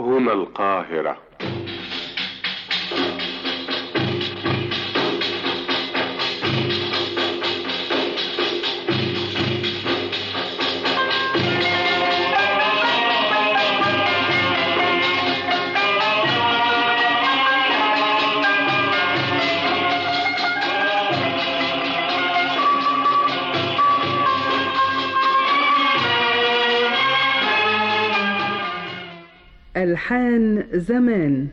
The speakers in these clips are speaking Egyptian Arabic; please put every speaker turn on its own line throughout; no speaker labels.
هنا القاهرة
ألحان زمان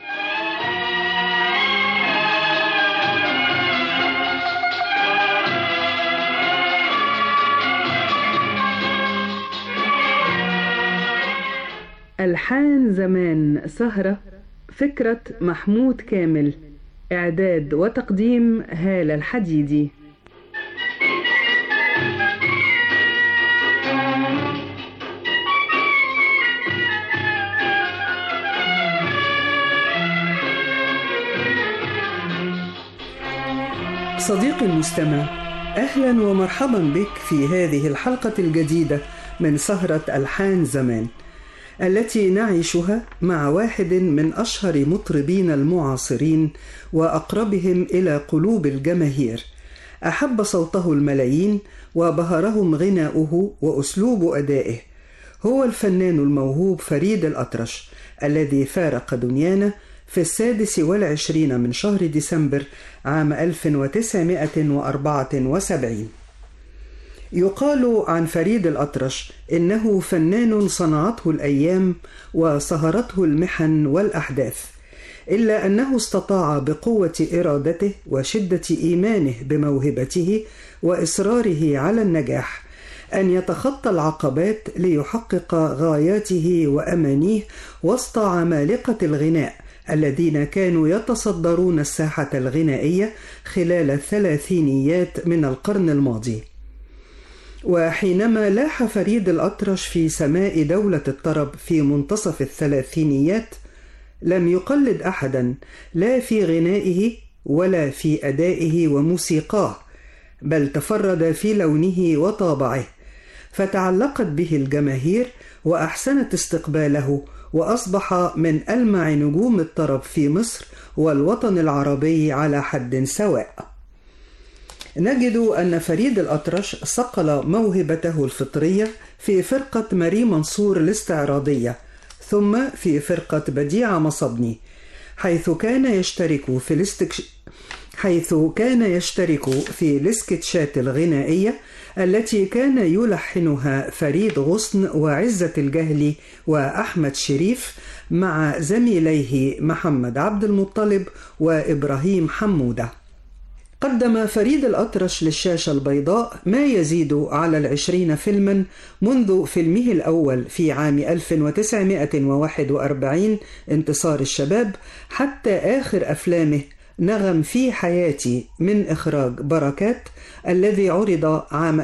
ألحان زمان سهرة فكرة محمود كامل إعداد وتقديم هالة الحديدي صديقي المستمع اهلا ومرحبا بك في هذه الحلقه الجديده من سهره الحان زمان التي نعيشها مع واحد من اشهر مطربين المعاصرين واقربهم الى قلوب الجماهير احب صوته الملايين وبهرهم غناؤه واسلوب ادائه هو الفنان الموهوب فريد الاطرش الذي فارق دنيانا في السادس والعشرين من شهر ديسمبر عام 1974 يقال عن فريد الأطرش إنه فنان صنعته الأيام وسهرته المحن والأحداث إلا أنه استطاع بقوة إرادته وشدة إيمانه بموهبته وإصراره على النجاح أن يتخطى العقبات ليحقق غاياته وأمانيه وسط عمالقة الغناء الذين كانوا يتصدرون الساحة الغنائية خلال الثلاثينيات من القرن الماضي. وحينما لاح فريد الأطرش في سماء دولة الطرب في منتصف الثلاثينيات لم يقلد أحدا لا في غنائه ولا في أدائه وموسيقاه بل تفرد في لونه وطابعه فتعلقت به الجماهير وأحسنت استقباله واصبح من المع نجوم الطرب في مصر والوطن العربي على حد سواء نجد ان فريد الاطرش صقل موهبته الفطريه في فرقه ماري منصور الاستعراضيه ثم في فرقه بديع مصبني حيث كان يشترك في الاستكش... حيث كان يشترك في الاسكتشات الغنائيه التي كان يلحنها فريد غصن وعزة الجهلي وأحمد شريف مع زميليه محمد عبد المطلب وإبراهيم حمودة قدم فريد الأطرش للشاشة البيضاء ما يزيد على العشرين فيلما منذ فيلمه الأول في عام 1941 انتصار الشباب حتى آخر أفلامه نغم في حياتي من إخراج بركات الذي عرض عام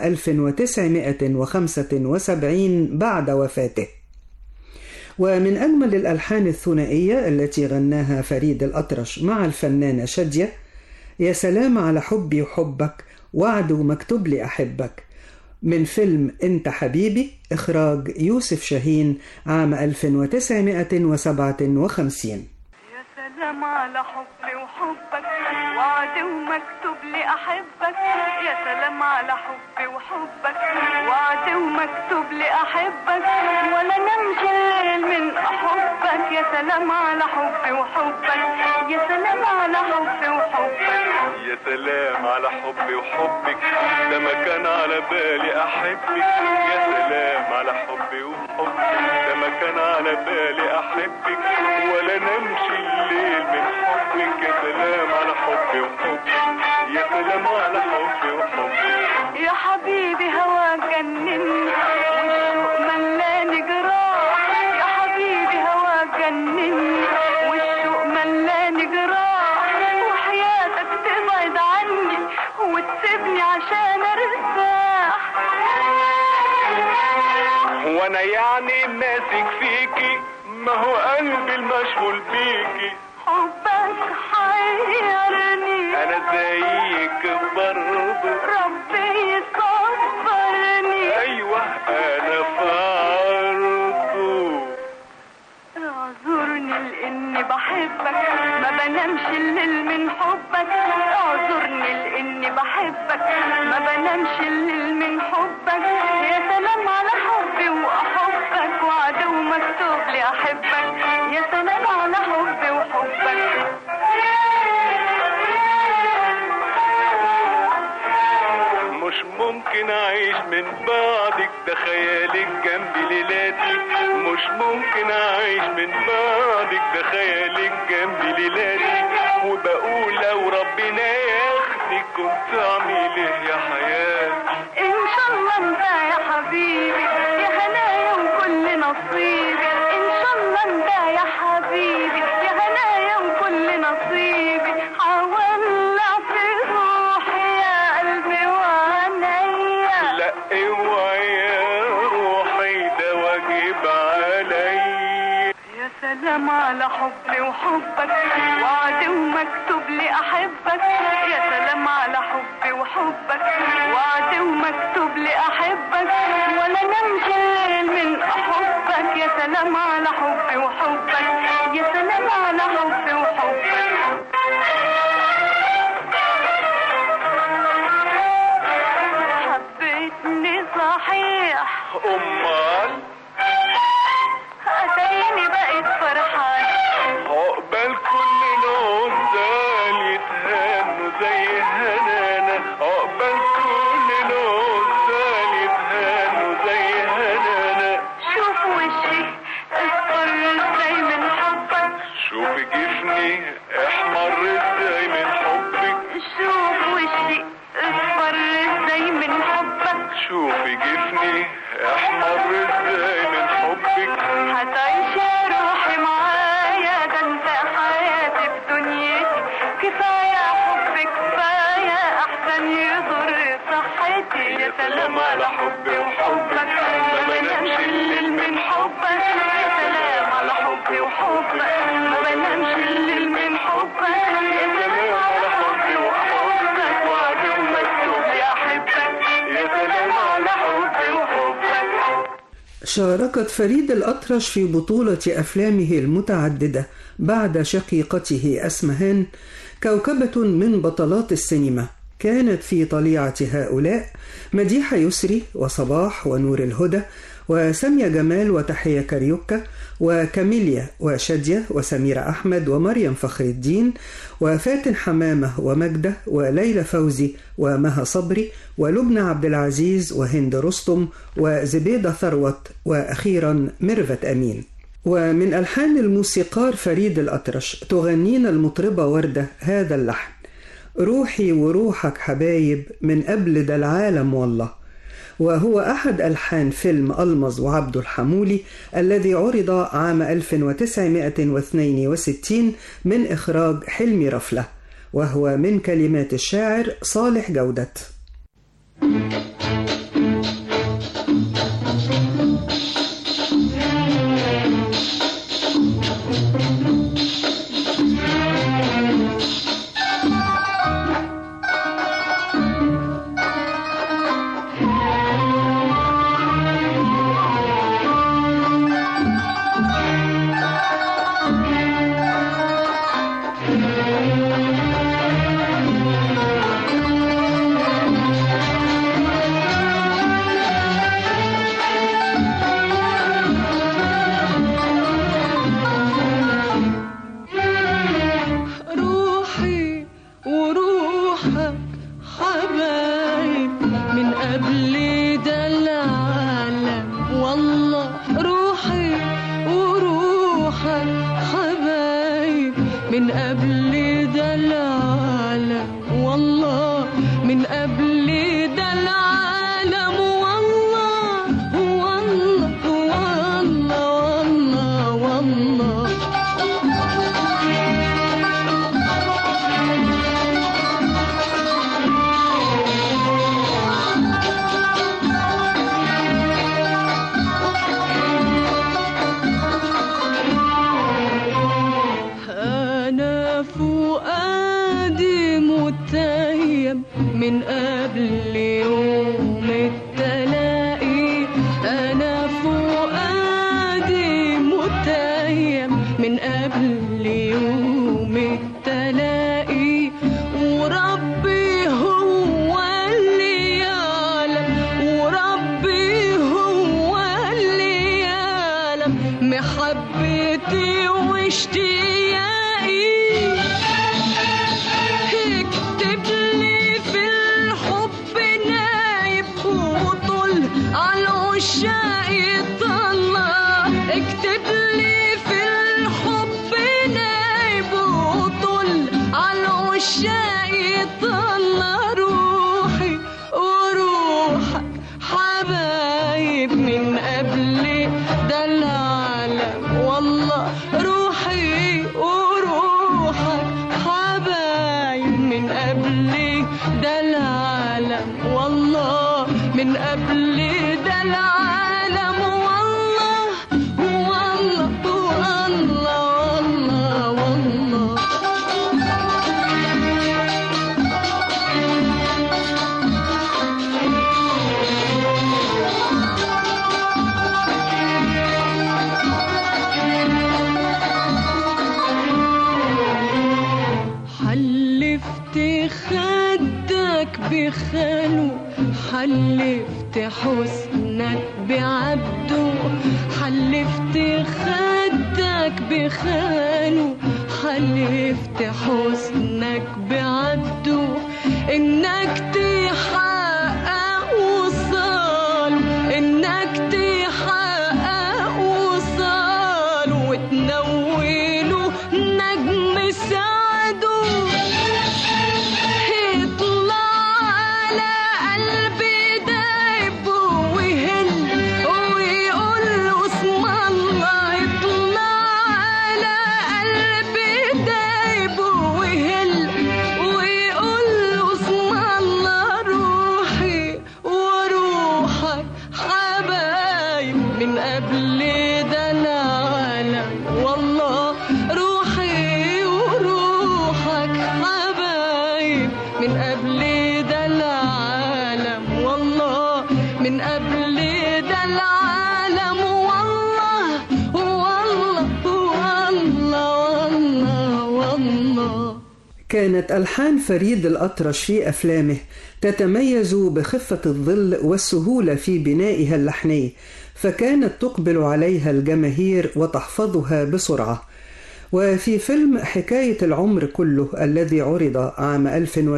1975 بعد وفاته ومن أجمل الألحان الثنائية التي غناها فريد الأطرش مع الفنانة شادية يا سلام على حبي وحبك وعد ومكتوب لي أحبك من فيلم أنت حبيبي إخراج يوسف شاهين عام 1957
سلام على حبي وحبك وعد ومكتوب لي احبك يا سلام على حبي وحبك وعد ومكتوب لي احبك ولا نمشي الليل من احبك يا سلام على حبي وحبك يا سلام على حبي وحبك
يا سلام على حبي وحبك ده ما كان على بالي احبك يا سلام على حبي وحبك ده ما كان على بالي احبك ولا نمشي الليل من حبك يا سلام على حبي وحبك يا سلام على حبي وحبك
يا حبيبي هواك جنني والشوق ملاني جراح يا حبيبي هواك جنني والشوق ملاني جراح وحياتك تبعد عني وتسيبني عشان ارتاح
وانا يعني ماسك فيكي ما هو قلبي المشغول بيكي
حبك حيرني
انا زيك برضه
ربي يصبرني
ايوه انا فرضه
يا اعذرني لاني بحبك ما بنامش الليل من حبك اعذرني لاني بحبك ما بنامش الليل من حبك يا سلام على حبي واحبك وعدو مكتوب لي احبك يا سلام على حبي وحبك
مش ممكن اعيش من بعدك ده خيالك جنبي ليلاتي مش ممكن اعيش من بعدك ده خيالك جنبي ليلاتي وبقول لو ربنا ياخدك كنت اعمل ايه يا حياتي
ان شاء الله انت يا حبيبي يا هنايا وكل نصيبي ان شاء الله انت يا حبيبي يا هنايا وكل نصيبي حولع في روحي يا قلبي وعينيا
لا اوعي يا روحي ده واجب عليا
يا سلام على حبي وحبك وعد ومكتوب لي احبك يا سلام على حبي وحبك وعد ومكتوب لي احبك ولا نمشي الليل من احبك يا سلام على حبي وحبك يا سلام على حبي وحبك حبيتني صحيح
امال
اتاريني بقيت فرحان
عقبال كل نوزال يتهنوا زي هنانا عقبال كل نوزال يتهنوا زي هنانا
شوف وشي اصفر ازاي من حبك
شوف جفني احمر ازاي من حبك
شوف وشي اصفر ازاي من حبك
شوف جفني احمر ازاي من حبك
هتعيش يا روحي معايا ده انت حياتي في دنيتي كفاية حب كفاية احسن يضر صحتي يا سلام على حبي وحبك ما بنامش الليل من حبك يا سلام على حبي وحبك ما بنامش الليل من حبك يا سلام على حبي وحبك وعد مكتوب لي احبك يا سلام على حبي وحبك
شاركت فريد الأطرش في بطولة أفلامه المتعددة بعد شقيقته أسمهان كوكبة من بطلات السينما كانت في طليعة هؤلاء مديحة يسري وصباح ونور الهدى وسامية جمال وتحية كاريوكا وكاميليا وشادية وسميرة أحمد ومريم فخر الدين وفاتن حمامة ومجدة وليلى فوزي ومها صبري ولبنى عبد العزيز وهند رستم وزبيدة ثروت وأخيرا ميرفت أمين ومن ألحان الموسيقار فريد الأطرش تغنينا المطربة وردة هذا اللحن روحي وروحك حبايب من قبل ده العالم والله وهو أحد ألحان فيلم ألمظ وعبد الحمولي الذي عرض عام 1962 من إخراج حلمي رفلة وهو من كلمات الشاعر صالح جودة
روحي وروحك حبايب من قبل ده العالم والله روحي وروحك حبايب من قبل ده العالم والله من قبل ده العالم والله والله والله والله والله أنا فؤادي متيم من قبل يوم التلاقي أنا فؤادي متيم من قبل يوم التلاقي وربي هو اللي يعلم وربي هو اللي يعلم محبتي واشتياقي اكتب لي في الحب نايب وطل على العشاق طلع اكتب لي في الحب نايب وطل على العشاق طلع روحي وروحك حبايب من قبل ده العالم والله روحي وروحك حبايب من قبل ده العالم والله من قبل ده العالم والله والله والله والله والله حلفت خدك بخاله حلفت حسنك بعبده حلفت خدك بخاله حلفت حسنك بعبده انك تحقق وصال انك تحقق وصال وتنوله نجم سعده يطلع على قلبي دايب ويهل ويقول له اسم الله يطلع على قلبي دايب ويهل ويقول له اسم الله روحي وروحك حبايب من قبل ده العالم والله روحي وروحك حبايب من قبل ده العالم والله من قبل ده العالم والله والله والله والله والله
كانت ألحان فريد الأطرش في أفلامه تتميز بخفة الظل والسهولة في بنائها اللحني فكانت تقبل عليها الجماهير وتحفظها بسرعة وفي فيلم حكاية العمر كله الذي عرض عام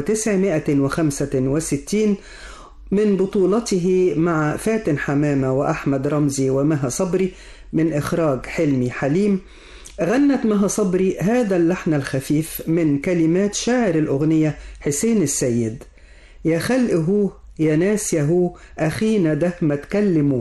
1965 من بطولته مع فاتن حمامة وأحمد رمزي ومها صبري من إخراج حلمي حليم غنت مها صبري هذا اللحن الخفيف من كلمات شاعر الأغنية حسين السيد يا خلق هو يا ناس يا هو أخينا ده ما تكلموا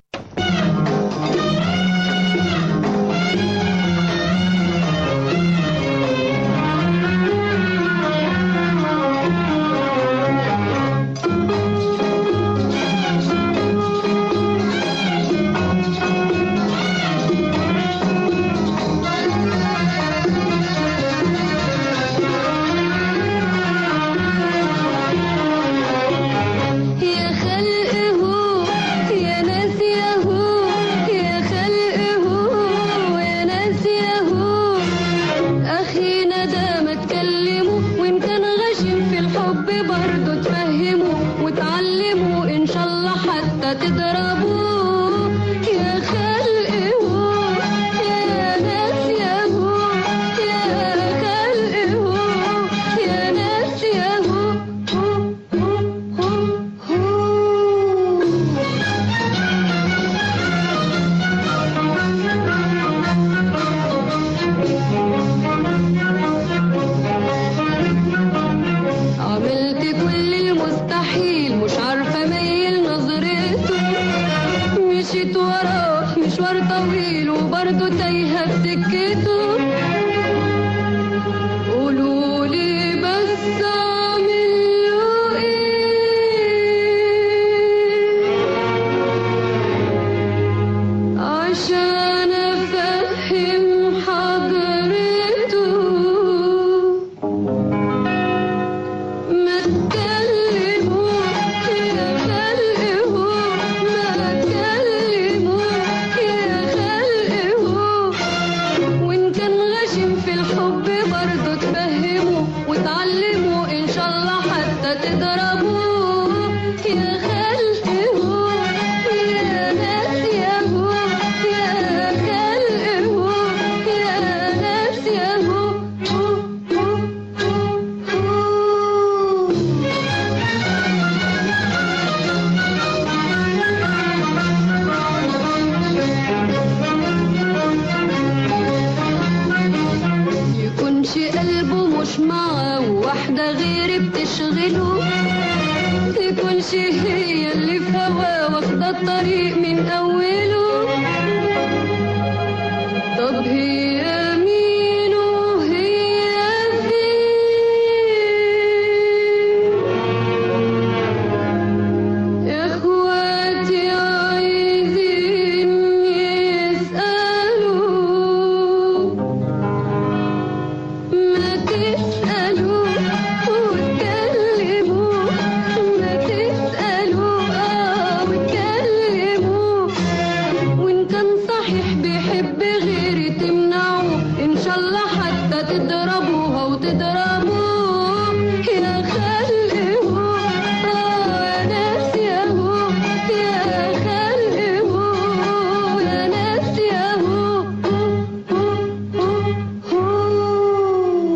يا خلق هو يا ناس يا هو يا خلق هو يا ناس يا هو أخينا ده ما تكلموا وإن كان غشيم في الحب برضه تفهموا وتعلموا إن شاء الله حتى تضربوه يا خلق هو يا ناس يا هو يا خلق هو يا ناس يا هو هو هو هو هو عملت كل المستحيل مش عارفة ميل نظرته مشيت وراه مشوار طويل وبرضه تايهة في سكته قولوا لي بس اعمل له ايه عشان افهم حضرته ما تكلموا يا خلقه ما تكلموا يا خلقه وإن واحدة غيري بتشغله تكونش هي اللي في هوا واخدة الطريق من أوله طب هي مين وهي فين اخواتي عايزين يسألوا ما تسألوا واتكلموا ما تسألوا اه واتكلموا وان كان صحيح بيحب غيري تمنعوا ان شاء الله حتى تضربوها وتضربوه يا خلق هو اه يا ناس يا هو يا خلق هو يا ناس يا هو هو هو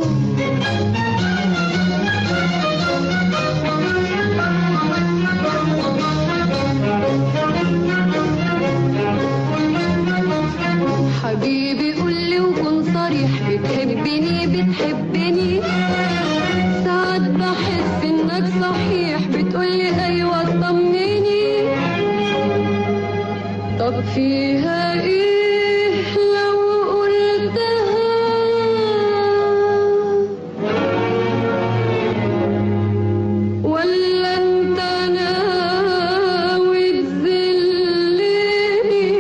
حبيبي قولي وكن صريح بتحبني بتحبني ساعات بحس انك صحيح بتقولي ايوه طمني طب فيها ايه لو قلتها ولا انت ناوي تذلني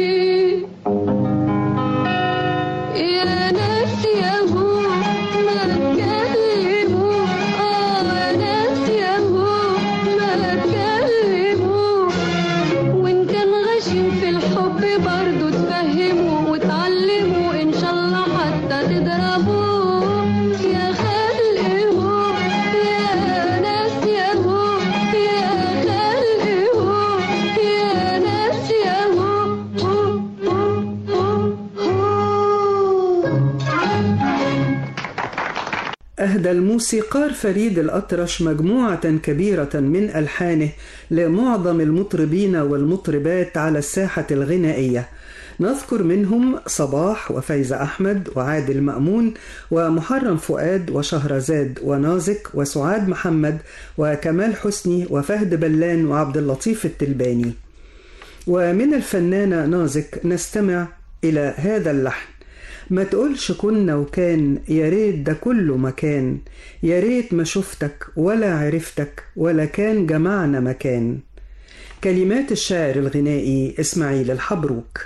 يا ناس يا هو ما تكلموا اه يا ناس يا هو ما تكلموا وان كان غشيم في الحب برضو تفهموا وتعلموا ان شاء الله حتى تضربوه يا خلق هو يا ناس يا هو يا خلق هو يا ناس يا هو هو هو هو هو
أهدى الموسيقار فريد الأطرش مجموعة كبيرة من ألحانه لمعظم المطربين والمطربات على الساحة الغنائية نذكر منهم صباح وفايزة أحمد وعادل مأمون ومحرم فؤاد وشهرزاد ونازك وسعاد محمد وكمال حسني وفهد بلان وعبد اللطيف التلباني ومن الفنانة نازك نستمع إلى هذا اللحن ما تقولش كنا وكان يا ريت ده كله مكان يا ريت ما شفتك ولا عرفتك ولا كان جمعنا مكان كلمات الشاعر الغنائي إسماعيل الحبروك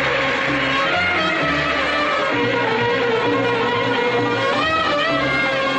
يا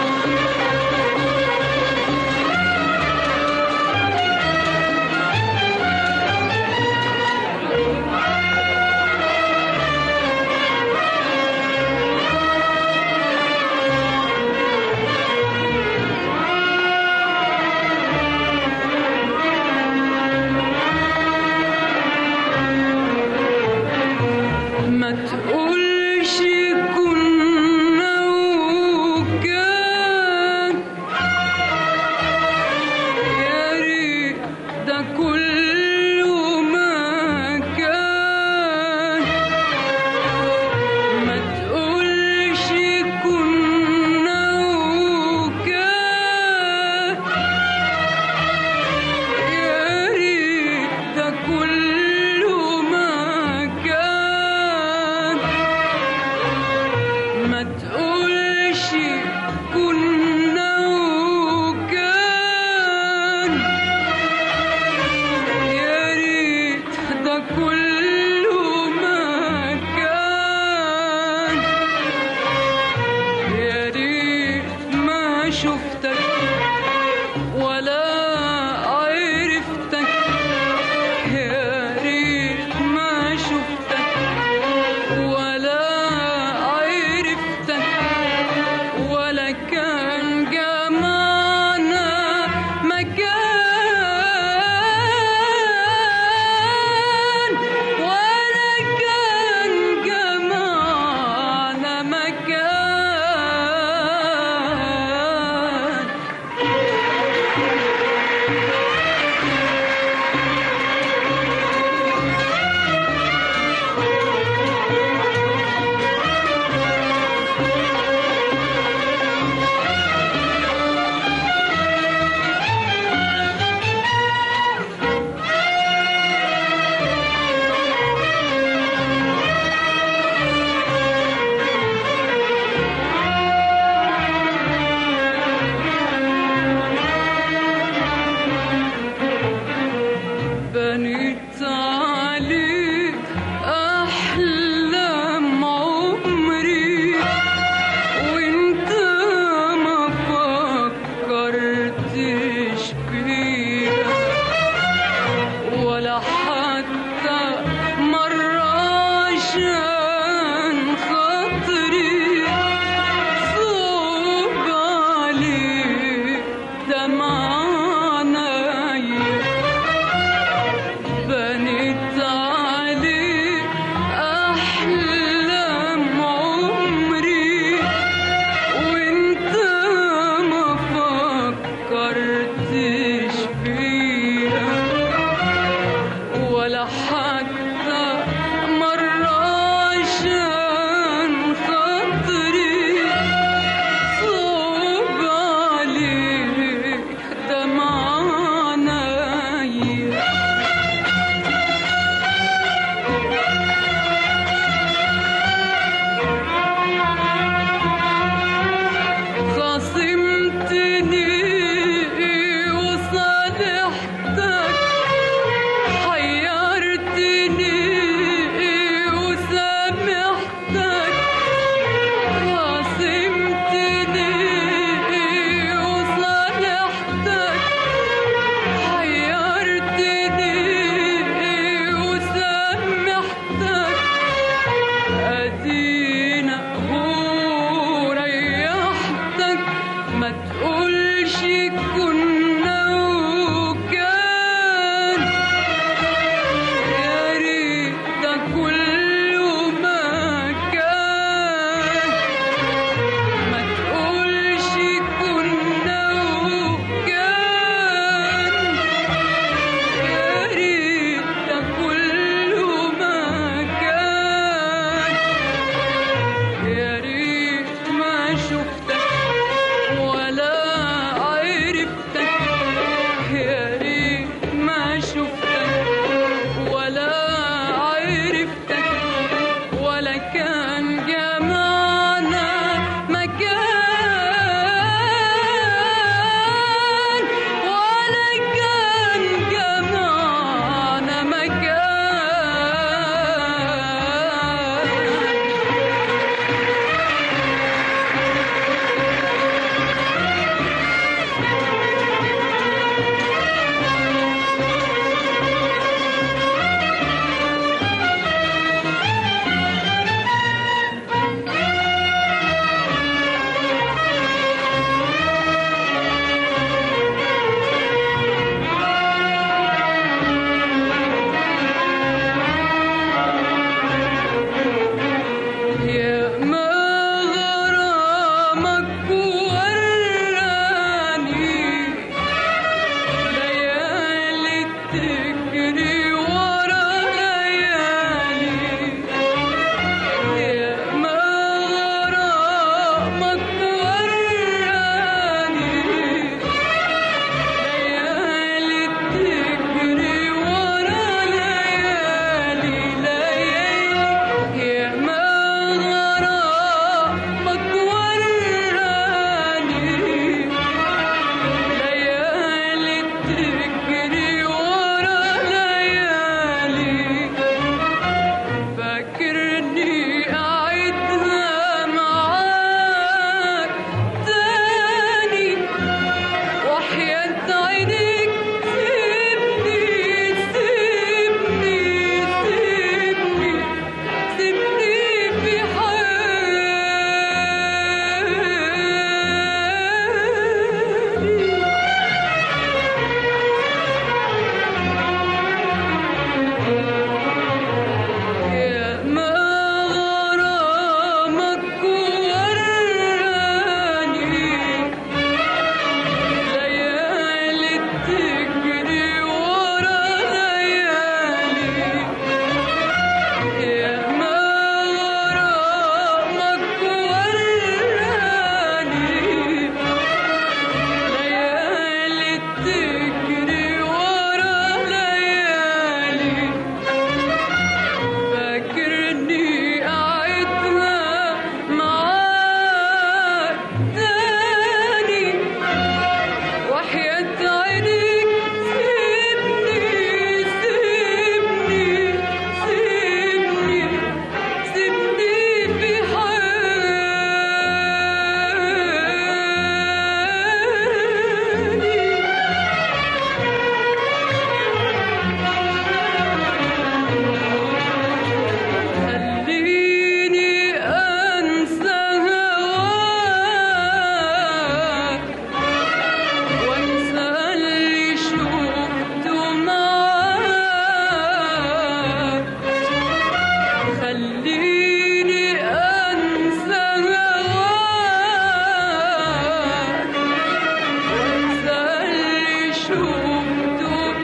شفته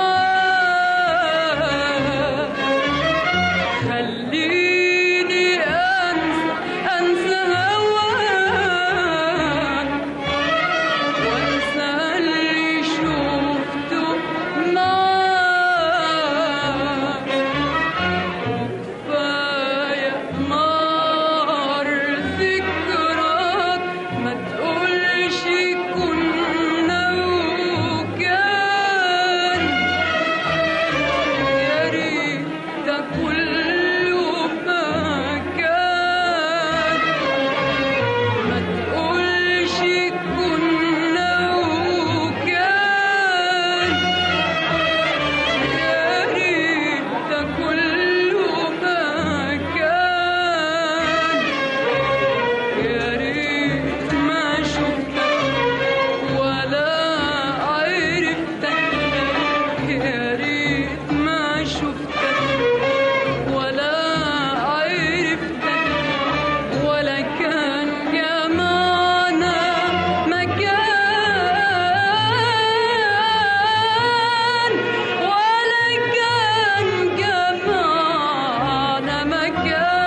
معاك خليني أنسى أنسى هواك وأنسى اللي شفته معاك كفاية نار ذكراك ما تقولش كنا وكان يا ريت ده كله ما كان ما تقولش كنا وكان يا ريت ده كله ما كان يا ريت ما شفتك ولا عرفتك يا ريت ما شفتك ولا عرفتك ولا كان جمعنا مكان ولا كان جمعنا مكان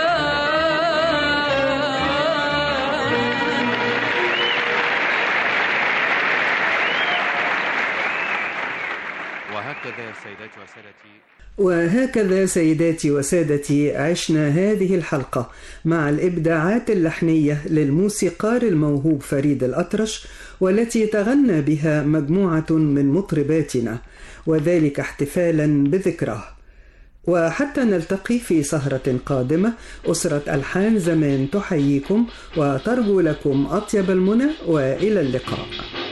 وهكذا سيداتي وسادتي
وهكذا سيداتي وسادتي عشنا هذه الحلقة مع الإبداعات اللحنية للموسيقار الموهوب فريد الأطرش والتي تغنى بها مجموعة من مطرباتنا وذلك احتفالا بذكراه وحتى نلتقي في سهرة قادمة أسرة ألحان زمان تحييكم وترجو لكم أطيب المنى وإلى اللقاء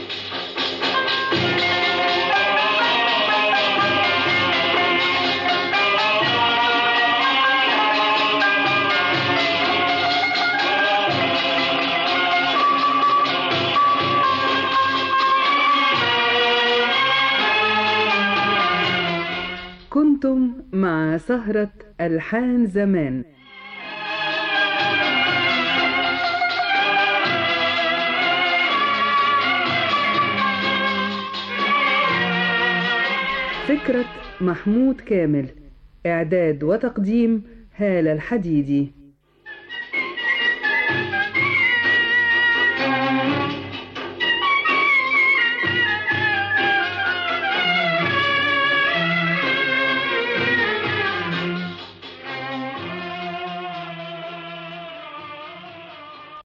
كنتم مع سهرة ألحان زمان فكرة محمود كامل إعداد وتقديم هالة الحديدي